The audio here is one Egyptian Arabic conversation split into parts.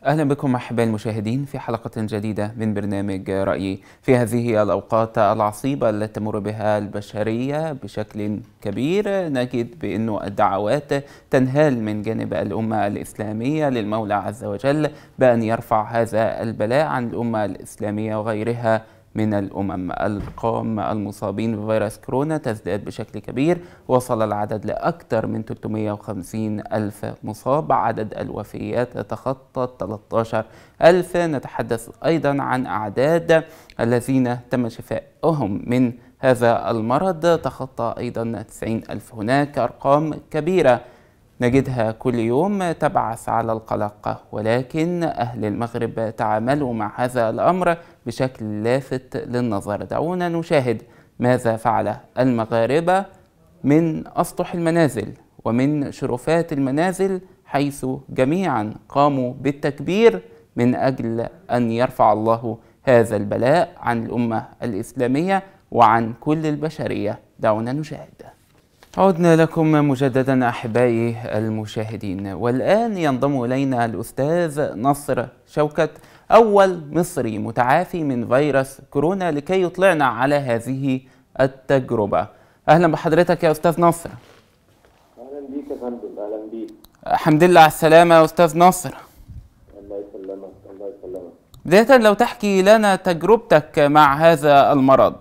أهلا بكم أحبائي المشاهدين في حلقة جديدة من برنامج رأيي في هذه الأوقات العصيبة التي تمر بها البشرية بشكل كبير نجد بأن الدعوات تنهال من جانب الأمة الإسلامية للمولى عز وجل بأن يرفع هذا البلاء عن الأمة الإسلامية وغيرها من الأمم القوم المصابين بفيروس كورونا تزداد بشكل كبير وصل العدد لأكثر من 350 ألف مصاب عدد الوفيات يتخطى 13 ألف نتحدث أيضا عن أعداد الذين تم شفائهم من هذا المرض تخطى أيضا 90 ألف هناك أرقام كبيرة نجدها كل يوم تبعث على القلق ولكن أهل المغرب تعاملوا مع هذا الأمر بشكل لافت للنظر دعونا نشاهد ماذا فعل المغاربة من أسطح المنازل ومن شرفات المنازل حيث جميعا قاموا بالتكبير من أجل أن يرفع الله هذا البلاء عن الأمة الإسلامية وعن كل البشرية دعونا نشاهد عدنا لكم مجددا احبائي المشاهدين والان ينضم الينا الاستاذ نصر شوكت اول مصري متعافي من فيروس كورونا لكي يطلعنا على هذه التجربه اهلا بحضرتك يا استاذ نصر اهلا بيك يا فندم اهلا بيك الحمد لله على السلامه يا استاذ نصر الله يسلمك الله يسلمك بدايه لو تحكي لنا تجربتك مع هذا المرض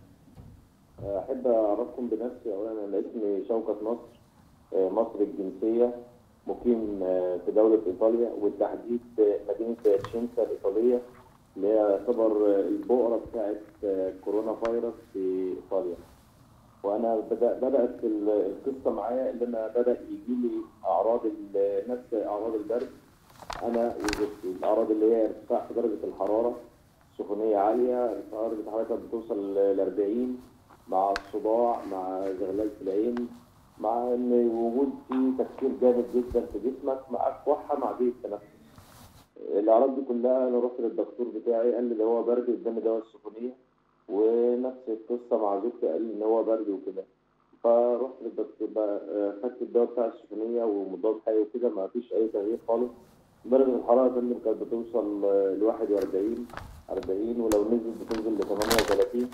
احب اعرفكم بنفسي اولا انا اسمي شوكت نصر آه، مصري الجنسيه مقيم آه، في دوله ايطاليا والتحديد في مدينه تشينسا الايطاليه اللي هي يعتبر آه، البؤره بتاعت آه، كورونا فيروس في ايطاليا وانا بدا بدات ال- القصه معايا ان انا بدا يجي لي اعراض ال- نفس اعراض البرد انا وزوجتي الاعراض اللي هي ارتفاع في درجه الحراره سخونيه عاليه درجه الحراره كانت بتوصل ل 40 مع الصداع مع زغلال في العين مع ان وجود في تفكير جامد جدا في جسمك مع كحه مع ضيق التنفس الاعراض دي كلها انا رحت للدكتور بتاعي قال لي ده هو برد قدامي دواء السخونيه ونفس القصه مع زوجتي قال لي ان هو برد وكده فرحت للدكتور بقى آه، خدت الدواء بتاع السخونيه ومضاد حيوي وكده ما فيش اي تغيير خالص درجه الحراره يا فندم كانت بتوصل ل 41 40 ولو نزلت بتنزل ل 38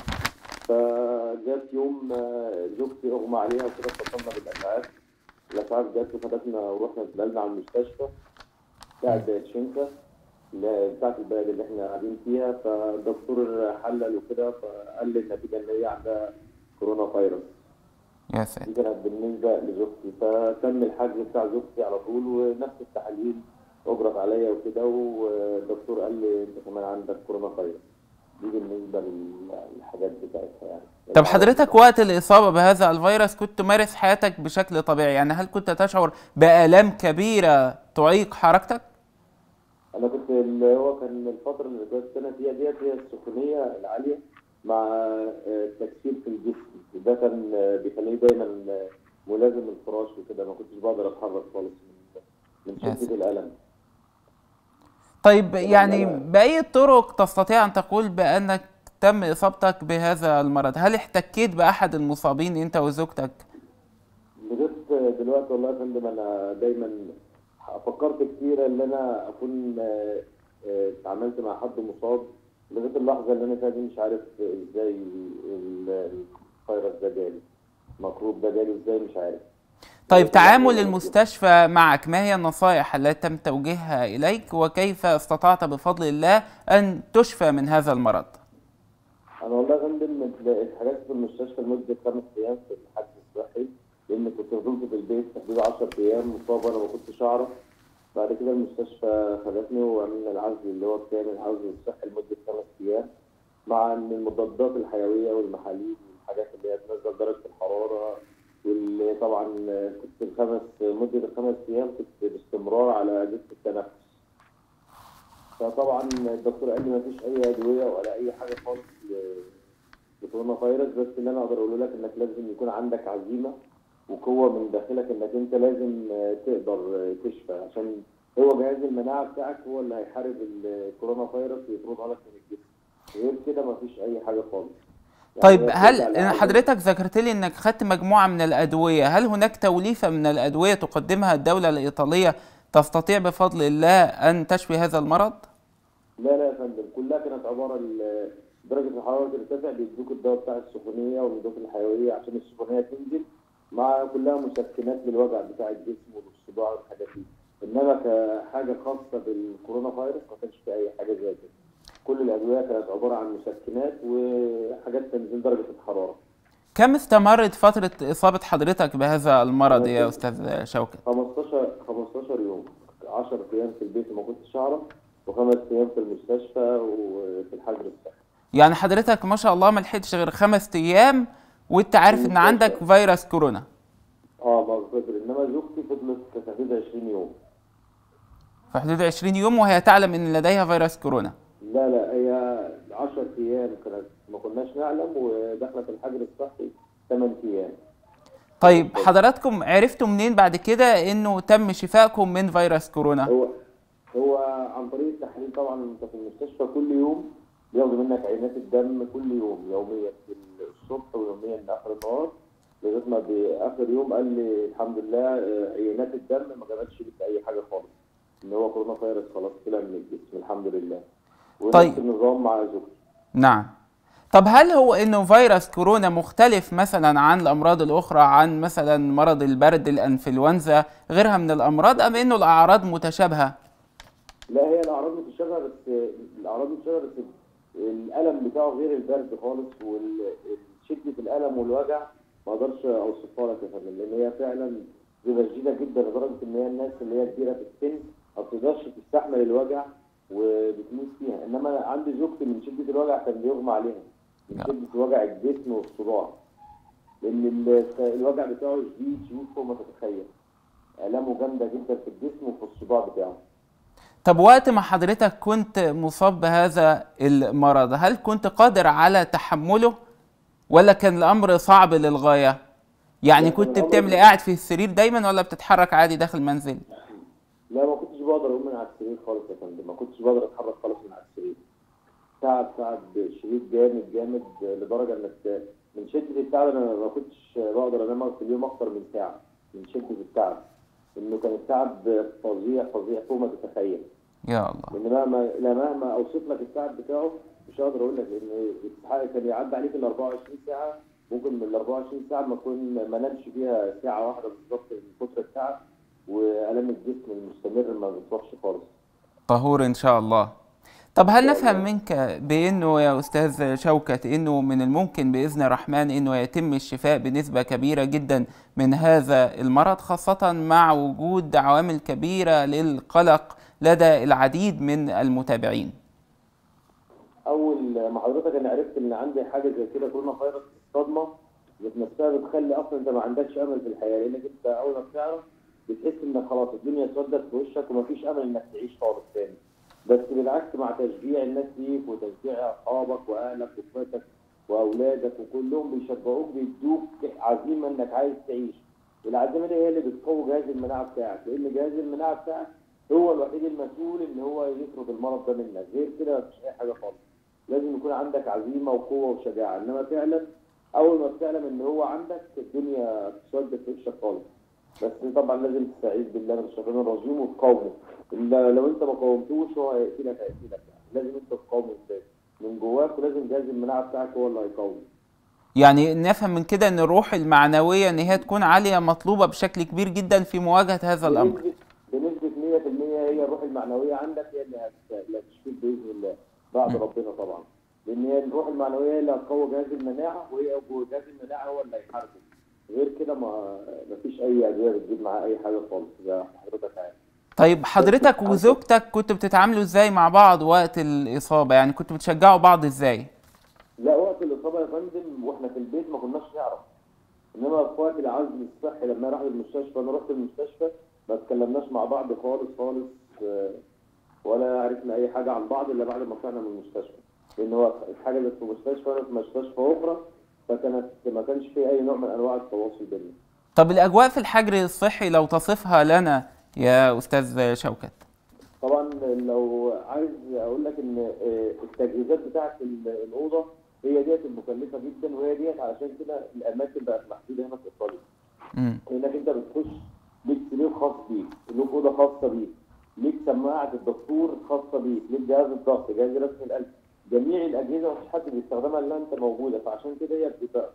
فجات يوم آه، زوجتي اغمى عليها وكده اتصلنا بالاسعاف الاسعاف جت وخدتنا ورحنا اتنقلنا على المستشفى بتاعت شينكا اللي هي بتاعت البلد اللي احنا قاعدين فيها فالدكتور حلل وكده فقال لي النتيجه ان هي عندها كورونا فيروس يا سيدي دي كانت بالنسبه لزوجتي فتم الحجز بتاع زوجتي على طول ونفس التحاليل اجرت عليا وكده والدكتور قال لي انت كمان عندك كورونا فيروس دي بالنسبه لل- للحاجات بتاعتها يعني طب حضرتك وقت الإصابة بهذا الفيروس كنت تمارس حياتك بشكل طبيعي يعني هل كنت تشعر بآلام كبيرة تعيق حركتك؟ انا كنت اللي هو كان الفتره اللي كنت انا فيها ديت هي السخونيه العاليه مع آه، التكسير في الجسم ده كان آه، بيخليني دايما آه، ملازم الفراش وكده ما كنتش بقدر اتحرك خالص من من يا شده الالم طيب يعني بأي طرق تستطيع أن تقول بأنك تم إصابتك بهذا المرض؟ هل احتكيت بأحد المصابين أنت وزوجتك؟ لغايه دلوقتي والله يا فندم انا دايما فكرت كتير ان انا اكون آه، آه، اتعاملت مع حد مصاب لغايه اللحظه اللي انا فيها دي مش عارف ازاي ال- الفيروس ده جالي الميكروب ده جالي ازاي مش عارف طيب تعامل المستشفى معك ما هي النصائح التي تم توجيهها إليك وكيف استطعت بفضل الله أن تشفى من هذا المرض؟ انا والله يا فندم اتحجزت في المستشفى لمده خمس ايام في الحجز الصحي لان كنت فضلت في البيت تقريبا 10 ايام مصاب وانا ما كنتش اعرف بعد كده المستشفى خدتني وعملنا العزل اللي هو الكامل العزل الصحي لمده خمس ايام مع ان المضادات الحيويه والمحاليل والحاجات اللي هي تنزل درجه الحراره واللي طبعا كنت الخمس مده الخمس ايام كنت باستمرار على اجهزه التنفس فطبعا الدكتور قال لي ما فيش اي ادويه ولا اي حاجه خالص ل- لكورونا فيروس بس اللي انا اقدر اقوله لك انك لازم يكون عندك عزيمه وقوه من داخلك انك انت لازم آه، تقدر آه، تشفى عشان هو جهاز المناعه بتاعك هو اللي هيحارب الكورونا فيروس ويطردها لك من الجسم غير كده ما فيش اي حاجه خالص يعني طيب هي هل بترجع إن لعقلك. حضرتك ذكرت لي انك خدت مجموعه من الادويه هل هناك توليفه من الادويه تقدمها الدوله الايطاليه تستطيع بفضل الله أن تشفي هذا المرض؟ لا لا يا فندم كلها كانت عباره ال- درجه الحراره ترتفع بيدوك الدواء بتاع السخونيه والمضادات الحيويه عشان السخونيه تنزل مع كلها مسكنات للوجع بتاع الجسم والصداع والحاجات دي انما كحاجه خاصه بالكورونا فيروس ما كانش في اي حاجه زي كده كل الادويه كانت عباره عن مسكنات وحاجات تنزل درجه الحراره كم استمرت فترة إصابة حضرتك بهذا المرض يا أستاذ شوكت؟ 15 15 يوم 10 ايام في البيت وما كنتش اعرف وخمس ايام في المستشفى وفي الحجر الصحي يعني حضرتك ما شاء الله ما لحقتش غير خمس أيام وأنت عارف إن عندك فيروس كورونا اه مغفر انما زوجتي فضلت في حدود 20 يوم في حدود 20 يوم وهي تعلم إن لديها فيروس كورونا لا لا هي 10 ايام كانت ما كناش نعلم وداخله في الحجر الصحي 8 ايام طيب حضراتكم عرفتوا منين بعد كده إنه تم شفائكم من فيروس كورونا؟ هو هو عن طريق التحليل طبعا انت في المستشفى كل يوم بياخدوا منك عينات الدم كل يوم يوميا في الصبح ويوميا اخر النهار لغايه ما باخر يوم قال لي الحمد لله آه، عينات الدم ما جابتش لك اي حاجه خالص ان هو كورونا فيروس خلاص طلع من الجسم الحمد لله ونفس طيب. النظام مع زوجتي نعم طب هل هو انه فيروس كورونا مختلف مثلا عن الامراض الاخرى عن مثلا مرض البرد الانفلونزا غيرها من الامراض ام انه الاعراض متشابهه لا هي الاعراض متشابهه بس الاعراض متشابهه بس الالم بتاعه غير البرد خالص وشده الالم والوجع ما اقدرش اوصفها لك يا فندم لان هي فعلا بتبقى شديده جدا لدرجه ان هي الناس اللي هي كبيره في السن ما بتقدرش تستحمل الوجع وبتموت فيها انما عندي زوجتي من شده الوجع كان بيغمى عليها من نعم. شده وجع الجسم والصداع لان ال- الوجع بتاعه شديد شديد فوق ما تتخيل الامه جامده جدا في الجسم وفي الصداع بتاعه طب وقت ما حضرتك كنت مصاب بهذا المرض هل كنت قادر على تحمله ولا كان الامر صعب للغايه يعني لا، كان كنت الأمر- بتعمل قاعد في السرير دايما ولا بتتحرك عادي داخل المنزل لا ما كنتش بقدر اقوم من على السرير خالص يا فندم ما كنتش بقدر اتحرك خالص من على السرير تعب تعب شديد جامد جامد لدرجه انك من شده التعب انا ما كنتش بقدر انام في اليوم اكتر من ساعه من شده التعب انه كان التعب فظيع فظيع فوق ما تتخيل يا الله لان مهما لا مهما اوصف لك التعب بتاعه مش هقدر اقول لك لان الحقيقة كان يعدي عليك ال 24 ساعه ممكن من ال 24 ساعه ما اكون ما نامش فيها ساعه واحده بالظبط من كتر التعب والام الجسم المستمر ما بتروحش خالص طهور ان شاء الله طب هل شاء نفهم الله. منك بانه يا استاذ شوكت انه من الممكن باذن الرحمن انه يتم الشفاء بنسبه كبيره جدا من هذا المرض خاصه مع وجود عوامل كبيره للقلق لدى العديد من المتابعين اول ما حضرتك انا عرفت ان عندي حاجه زي كده كورونا فيروس الصدمه ذات نفسها بتخلي اصلا انت ما عندكش امل في الحياه لانك انت اول ما بتعرف بتحس انك خلاص الدنيا اسودت في وشك ومفيش امل انك تعيش خالص تاني بس بالعكس مع تشجيع الناس ليك وتشجيع اصحابك واهلك واخواتك واولادك وكلهم بيشجعوك بيدوك عزيمه انك عايز تعيش والعزيمه دي هي اللي بتقوي جهاز المناعه بتاعك لان جهاز المناعه بتاعك هو الوحيد المسؤول ان هو يطرد المرض ده منك غير كده مفيش اي حاجه خالص لازم يكون عندك عزيمه وقوه وشجاعه انما فعلا اول ما بتعلم ان هو عندك الدنيا بتسود في وشك خالص بس طبعا لازم تستعيذ بالله من الشيطان الرجيم وتقاومه إلا لو انت ما قاومتوش هو هيقتلك هيقتلك يعني. لازم انت تقاومه ازاي من جواك ولازم جهاز المناعه بتاعك هو اللي هيقاومه يعني نفهم من كده ان الروح المعنويه ان هي تكون عاليه مطلوبه بشكل كبير جدا في مواجهه هذا الامر بنسبه بنسبه 100% هي الروح المعنويه عندك هي اللي هت- اللي هتشفيك باذن الله بعد ربنا طبعا لان هي الروح المعنويه هي اللي هتقوي جهاز المناعه وهي جهاز المناعه هو اللي هيحاربه غير كده ما مفيش اي ادويه بتجيب معاه اي حاجه خالص زي ما حضرتك عارف طيب حضرتك وزوجتك كنتوا بتتعاملوا ازاي مع بعض وقت الاصابه يعني كنتوا بتشجعوا بعض ازاي لا وقت الاصابه يا فندم واحنا في البيت ما كناش نعرف انما في وقت العزل الصحي لما راح المستشفى انا رحت المستشفى ما اتكلمناش مع بعض خالص خالص آه، ولا عرفنا اي حاجه عن بعض الا بعد ما طلعنا من المستشفى لان هو الحاجه اللي في مستشفى انا في مستشفى اخرى فكانت ما كانش في اي نوع من انواع التواصل بيننا طب الاجواء في الحجر الصحي لو تصفها لنا يا استاذ شوكت طبعا لو عايز اقول لك ان آه، التجهيزات بتاعه ال- الاوضه هي ديت المكلفه جدا وهي ديت علشان كده الاماكن بقت محدوده هنا في ايطاليا امم لانك انت بتخش ليك سرير خاص بيك ليك اوضه خاصه بيك ليك سماعه الدكتور خاصه بيك ليك جهاز الضغط جهاز رسم القلب جميع الاجهزه مفيش حد بيستخدمها الا انت موجوده فعشان كده هي بتبقى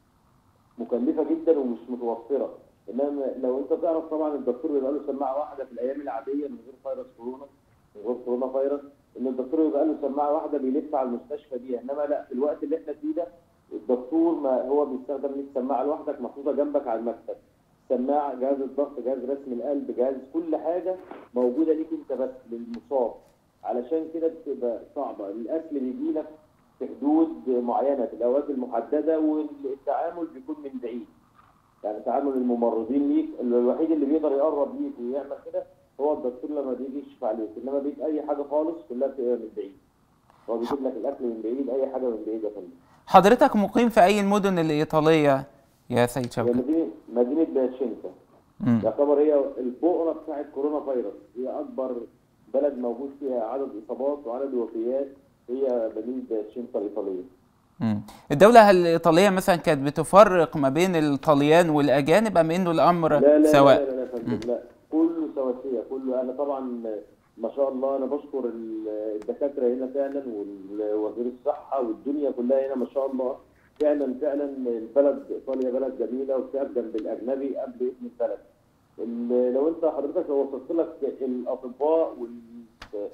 مكلفه جدا ومش متوفره انما لو انت تعرف طبعا الدكتور بيبقى له سماعه واحده في الايام العاديه من غير فيروس كورونا من غير كورونا فيروس ان الدكتور بيبقى له سماعه واحده بيلف على المستشفى بيها انما لا في الوقت اللي احنا فيه ده الدكتور ما هو بيستخدم ليك سماعه لوحدك محطوطه جنبك على المكتب سماعه جهاز الضغط جهاز رسم القلب جهاز كل حاجه موجوده ليك انت بس للمصاب علشان كده بتبقى صعبه الاكل بيجي لك في حدود معينه في الاوقات المحدده والتعامل بيكون من بعيد يعني تعامل الممرضين ليك الوحيد اللي بيقدر يقرب ليك ويعمل كده هو الدكتور لما بيجي يكشف عليك انما بيك اي حاجه خالص كلها بتبقى من بعيد هو بيجيب لك الاكل من بعيد اي حاجه من بعيد يا فندم حضرتك مقيم في أي المدن الإيطالية يا سيد هي شوقي؟ مدينه مدينه باتشينكا مم. يعتبر هي البؤره بتاعت كورونا فيروس هي اكبر بلد موجود فيها عدد اصابات وعدد وفيات هي مدينه باتشينكا الايطاليه مم. الدولة الإيطالية مثلا كانت بتفرق ما بين الطليان والأجانب أم إنه الأمر لا لا سواء؟ لا لا, لا, يا فندم لا كله سواسيه كله انا طبعا ما شاء الله انا بشكر ال- الدكاتره هنا فعلا ووزير الصحه والدنيا كلها هنا ما شاء الله فعلا فعلا البلد ايطاليا بلد جميله وبتقف جنب الاجنبي قبل ابن البلد ال- لو انت حضرتك لو وصلت لك الاطباء وال-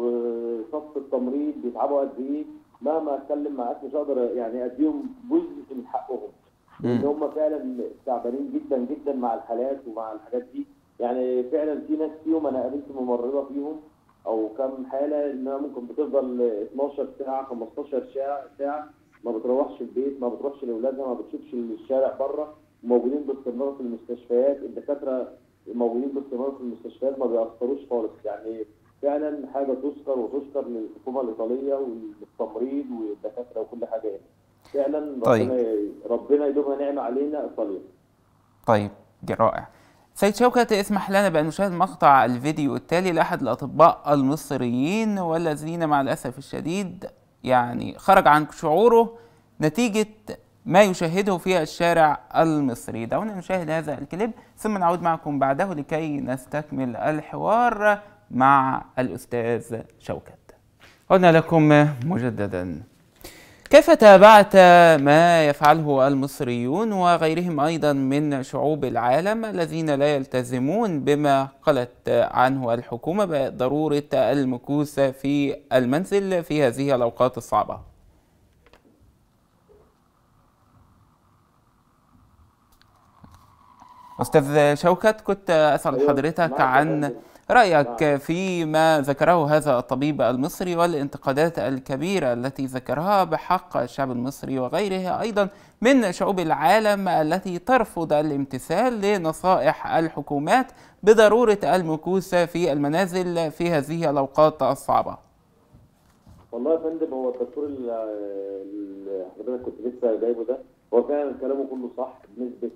وصف التمريض بيتعبوا قد ايه مهما اتكلم معاك مش هقدر يعني اديهم جزء من حقهم لان هم فعلا تعبانين جدا جدا مع الحالات ومع الحاجات دي يعني فعلا في ناس فيهم انا قابلت ممرضه فيهم او كم حاله انها ممكن بتفضل 12 ساعه 15 ساعه ساعه ما بتروحش البيت ما بتروحش لاولادها ما بتشوفش الشارع بره موجودين باستمرار في المستشفيات الدكاتره موجودين باستمرار في المستشفيات ما بيأثروش خالص يعني فعلا حاجه تذكر وتشكر للحكومه الايطاليه والتمريض والدكاتره وكل حاجه هنا فعلا طيب. ربنا ربنا يدومها نعمه علينا ايطاليا طيب دي رائع سيد شوكت اسمح لنا بأن نشاهد مقطع الفيديو التالي لأحد الأطباء المصريين والذين مع الأسف الشديد يعني خرج عن شعوره نتيجة ما يشاهده في الشارع المصري دعونا نشاهد هذا الكليب ثم نعود معكم بعده لكي نستكمل الحوار مع الأستاذ شوكت عدنا لكم مجددا كيف تابعت ما يفعله المصريون وغيرهم ايضا من شعوب العالم الذين لا يلتزمون بما قالت عنه الحكومه بضروره المكوث في المنزل في هذه الاوقات الصعبه؟ استاذ شوكت كنت اسال أيوة، حضرتك معك يا عن فندم. رأيك فيما ذكره هذا الطبيب المصري والانتقادات الكبيرة التي ذكرها بحق الشعب المصري وغيره أيضا من شعوب العالم التي ترفض الامتثال لنصائح الحكومات بضرورة المكوث في المنازل في هذه الأوقات الصعبة والله يا فندم هو الدكتور اللي اللي حضرتك كنت لسه جايبه ده هو فعلا كلامه كله صح بنسبة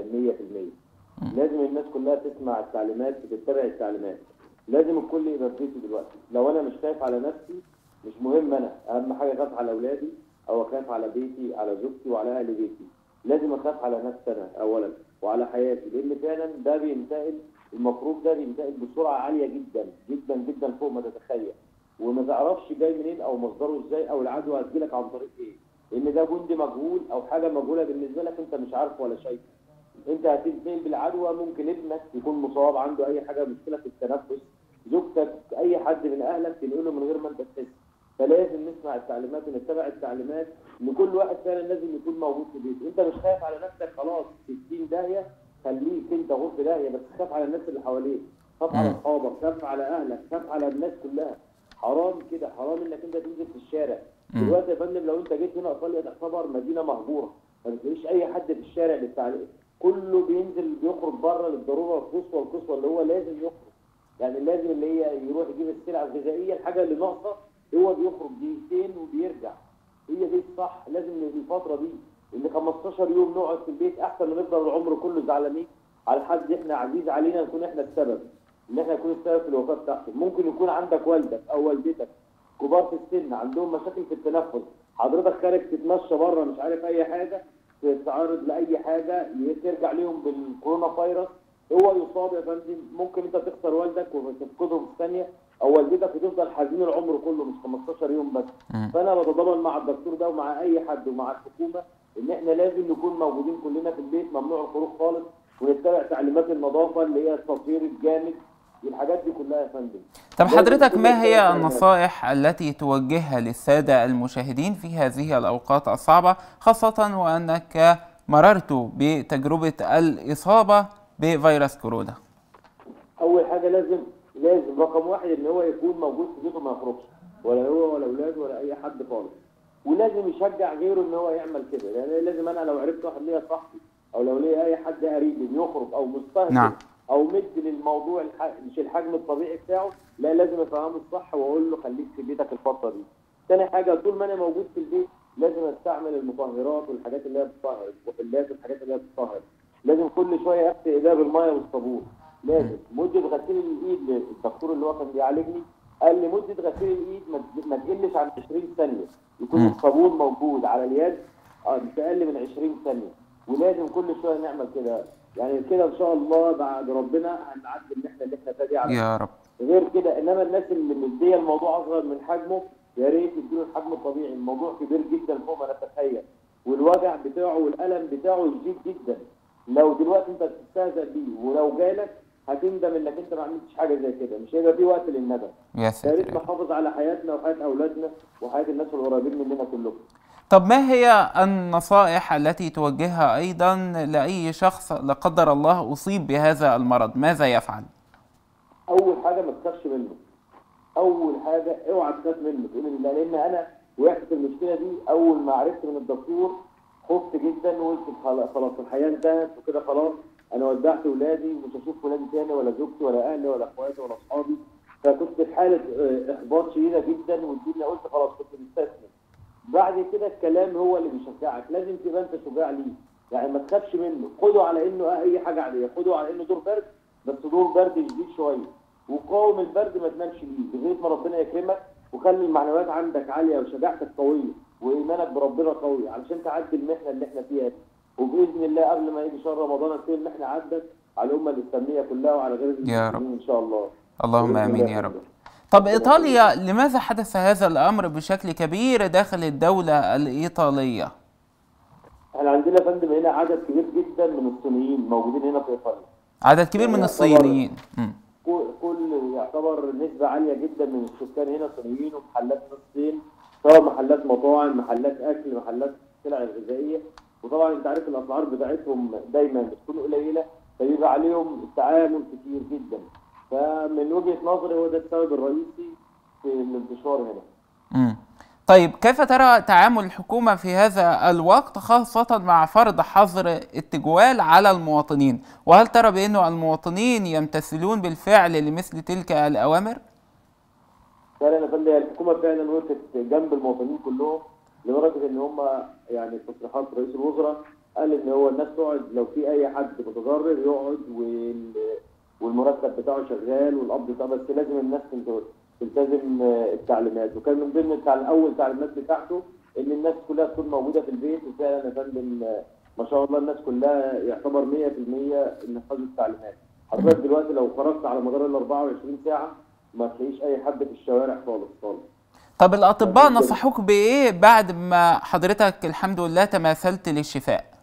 100% لازم الناس كلها تسمع التعليمات وتتبع التعليمات لازم الكل يبقى في بيته دلوقتي لو انا مش خايف على نفسي مش مهم انا اهم حاجه اخاف على اولادي او اخاف على بيتي على زوجتي وعلى اهل بيتي لازم اخاف على نفسي انا اولا وعلى حياتي لان فعلا ده بينتقل المفروض ده بينتقل بسرعه عاليه جدا جدا جدا فوق ما تتخيل وما تعرفش جاي منين او مصدره ازاي او العدوى هتجيلك عن طريق ايه لان ده جندي مجهول او حاجه مجهوله بالنسبه لك انت مش عارفه ولا شايفه انت هتنتقل بالعدوى ممكن ابنك يكون مصاب عنده اي حاجه مشكله في التنفس زوجتك اي حد من اهلك تنقله من غير ما انت تحس فلازم نسمع التعليمات ونتبع التعليمات ان كل واحد فعلا لازم يكون موجود في بيته انت مش خايف على نفسك خلاص 60 داهيه خليك انت غور في داهيه بس خاف على الناس اللي حواليك خاف على مم. اصحابك خاف على اهلك خاف على الناس كلها حرام كده حرام انك انت تنزل في الشارع مم. دلوقتي يا فندم لو انت جيت هنا ايطاليا تعتبر مدينه مهجوره ما بتلاقيش اي حد في الشارع للتعليق كله بينزل بيخرج بره للضروره القصوى القصوى اللي هو لازم يخرج يعني لازم اللي هي يروح يجيب السلع الغذائيه الحاجه اللي ناقصه هو بيخرج دقيقتين وبيرجع هي دي الصح لازم الفتره دي اللي 15 يوم نقعد في البيت احسن ما نفضل العمر كله زعلانين على حد احنا عزيز علينا نكون احنا السبب ان احنا نكون السبب في الوفاه بتاعته ممكن يكون عندك والدك او والدتك كبار في السن عندهم مشاكل في التنفس حضرتك خارج تتمشى بره مش عارف اي حاجه تتعرض لاي حاجه ترجع ليهم بالكورونا فيروس هو يصاب يا فندم ممكن انت تخسر والدك وتفقده في ثانيه او والدتك وتفضل حزين العمر كله مش 15 يوم بس مم. فانا بتضامن مع الدكتور ده ومع اي حد ومع الحكومه ان احنا لازم نكون موجودين كلنا في البيت ممنوع الخروج خالص ونتبع تعليمات النظافه اللي هي التطهير الجامد والحاجات دي كلها يا فندم طب لازم حضرتك كل ما الناس هي تعمل. النصائح التي توجهها للسادة المشاهدين في هذه الأوقات الصعبة خاصة وأنك مررت بتجربة الإصابة بفيروس كورونا اول حاجه لازم لازم رقم واحد ان هو يكون موجود في بيته ما يخرجش ولا هو ولا اولاده ولا اي حد خالص ولازم يشجع غيره ان هو يعمل كده يعني لازم انا لو عرفت واحد ليا صاحبي او لو ليا اي حد قريب يخرج او مستهتر نعم. او مد للموضوع الح... مش الحجم الطبيعي بتاعه لا لازم افهمه الصح واقول له خليك في بيتك الفتره دي. تاني حاجه طول ما انا موجود في البيت لازم استعمل المطهرات والحاجات اللي هي بتطهر الوحلات والحاجات اللي هي بتطهر. لازم كل شويه اغسل ايديا بالميه والصابون. لازم مده غسيل الايد الدكتور اللي هو كان بيعالجني قال لي مده غسيل الايد ما- ما تقلش عن 20 ثانيه يكون مم. الصابون موجود على اليد آه، مش اقل من 20 ثانيه ولازم كل شويه نعمل كده يعني كده ان شاء الله بعد ربنا هنعدي اللي احنا اللي احنا فيه دي على يا رب غير كده انما الناس اللي مديه الموضوع اصغر من حجمه يا ريت يديله الحجم الطبيعي الموضوع كبير جدا فوق ما نتخيل والوجع بتاعه والالم بتاعه شديد جدا لو دلوقتي انت بتستهزأ بيه ولو جالك هتندم انك انت ما عملتش حاجه زي كده مش هيبقى في وقت للندم يا يا ساتر ريت يا رب. نحافظ على حياتنا وحياه اولادنا وحياه الناس القريبين مننا كلهم طب ما هي النصائح التي توجهها أيضا لأي شخص لا قدر الله أصيب بهذا المرض ماذا يفعل؟ اول حاجه ما تخافش منه اول حاجه اوعى تخاف منه تقول إن- لان انا وقعت في المشكله دي اول ما عرفت من الدكتور خفت جدا وقلت خلاص خلاص الحياه انتهت وكده خلاص انا ودعت ولادي ومش هشوف ولادي تاني ولا زوجتي ولا اهلي ولا اخواتي ولا اصحابي فكنت في حاله آه، احباط شديده جدا والدنيا قلت خلاص كنت مستسلم بعد كده الكلام هو اللي بيشجعك لازم تبقى انت شجاع ليه يعني ما تخافش منه خده على انه اي حاجه عاديه خده على انه دور برد بس دور برد شديد شويه وقاوم البرد ما تنامش ليه لغايه ما ربنا يكرمك وخلي المعنويات عندك عاليه وشجاعتك قويه وايمانك بربنا قوي علشان تعدي المحنه اللي احنا فيها دي وباذن الله قبل ما يجي شهر رمضان تكون المحنه عدت على الامه الاسلاميه كلها وعلى غير يا رب. المسلمين ان شاء الله اللهم بإذن آمين الله يا رب فندم. طب إيطاليا لماذا حدث هذا الأمر بشكل كبير داخل الدولة الإيطالية؟ احنا عندنا يا فندم هنا عدد كبير جدا من الصينيين موجودين هنا في ايطاليا عدد كبير من يعتبر- الصينيين مم. كل- كل يعتبر نسبة عالية جدا من السكان هنا صينيين ومحلات في الصين سواء محلات مطاعم محلات أكل محلات السلع الغذائية وطبعا أنت عارف الأسعار بتاعتهم دايما بتكون قليلة فبيبقى عليهم التعامل كتير جدا فمن وجهة نظري هو ده السبب الرئيسي في الانتشار هنا مم. طيب كيف ترى تعامل الحكومة في هذا الوقت خاصة مع فرض حظر التجوال على المواطنين وهل ترى بأنه المواطنين يمتثلون بالفعل لمثل تلك الأوامر؟ فعلا يا فندم الحكومة فعلا وقفت جنب المواطنين كلهم لدرجة إن هم يعني في تصريحات رئيس الوزراء قال إن هو الناس تقعد لو في أي حد متضرر يقعد وال والمرتب بتاعه شغال والقبض بتاعه بس لازم الناس تلت- تلتزم آه، التعليمات وكان من ضمن التعليم اول تعليمات بتاعته ان الناس كلها تكون موجوده في البيت وفعلا يا فندم آه، ما شاء الله الناس كلها يعتبر 100% ان حفظوا التعليمات حضرتك دلوقتي لو خرجت على مدار ال 24 ساعه ما تلاقيش اي حد في الشوارع خالص خالص طب الأطباء نصحوك بإيه بعد ما حضرتك الحمد لله تماثلت للشفاء؟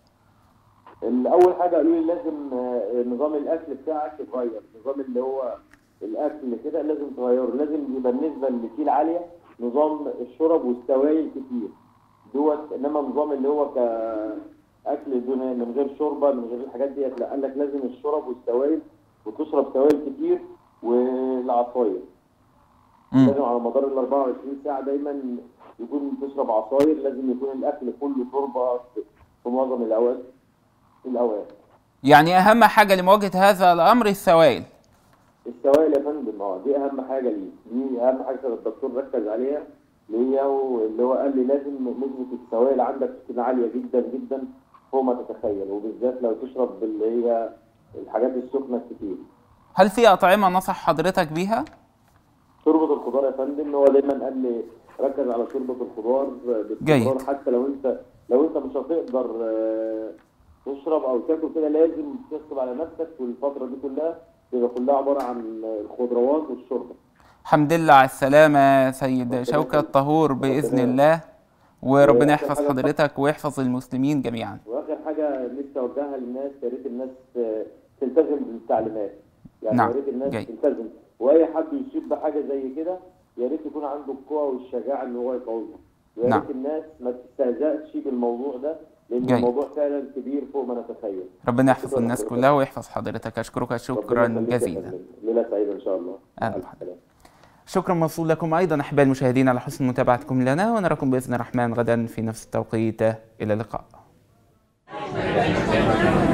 اول حاجه قالوا لي لازم آه، نظام الاكل بتاعك يتغير النظام اللي هو الاكل كده لازم تغيره لازم يبقى بالنسبه للكيل عاليه نظام الشرب والسوائل كتير دوت انما النظام اللي هو كاكل دون من غير شوربه من غير الحاجات ديت لا قال لك لازم الشرب والسوائل وتشرب سوائل كتير والعصاير مم. لازم على مدار ال 24 ساعه دايما يكون تشرب عصاير لازم يكون الاكل كله شوربه في- في معظم الاوقات الاوقات يعني أهم حاجة لمواجهة هذا الأمر السوائل السوائل يا فندم اه دي اهم حاجه ليه دي اهم حاجه كان الدكتور ركز عليها ليا واللي هو قال لي لازم نسبه السوائل عندك تكون عاليه جدا جدا فوق ما تتخيل وبالذات لو تشرب اللي هي الحاجات السخنه الكتير هل في أطعمة نصح حضرتك بيها؟ شوربه الخضار يا فندم هو دايما قال لي ركز على شوربه الخضار باستمرار جيد. حتى لو انت لو انت مش هتقدر آه، تشرب او تاكل كده لازم تغصب على نفسك والفتره دي كلها تبقى كلها عباره عن الخضروات والشوربه الحمد لله على السلامة سيد ربنا شوكت يخليك. طهور بإذن ربنا- الله وربنا وآخر يحفظ حاجة حضرتك ويحفظ المسلمين جميعا واخر حاجه نفسي اوجهها للناس يا ريت الناس آه، تلتزم بالتعليمات يعني نعم، يا ريت الناس جيد. تلتزم واي حد يصيب بحاجه زي كده يا ريت يكون عنده القوه والشجاعه ان هو يقاومها ويا نعم. ريت الناس ما تستهزأش بالموضوع ده لان جيد. الموضوع فعلا كبير فوق ما نتخيل ربنا يحفظ شكراً الناس حضرتك. كلها ويحفظ حضرتك أشكرك شكرا ربنا يخليك يا جزيلا فندم. ليله سعيده ان شاء الله أهلا مع السلامه شكرا موصول لكم أيضا أحباء المشاهدين على حسن متابعتكم لنا ونراكم بإذن الرحمن غدا في نفس التوقيت إلى اللقاء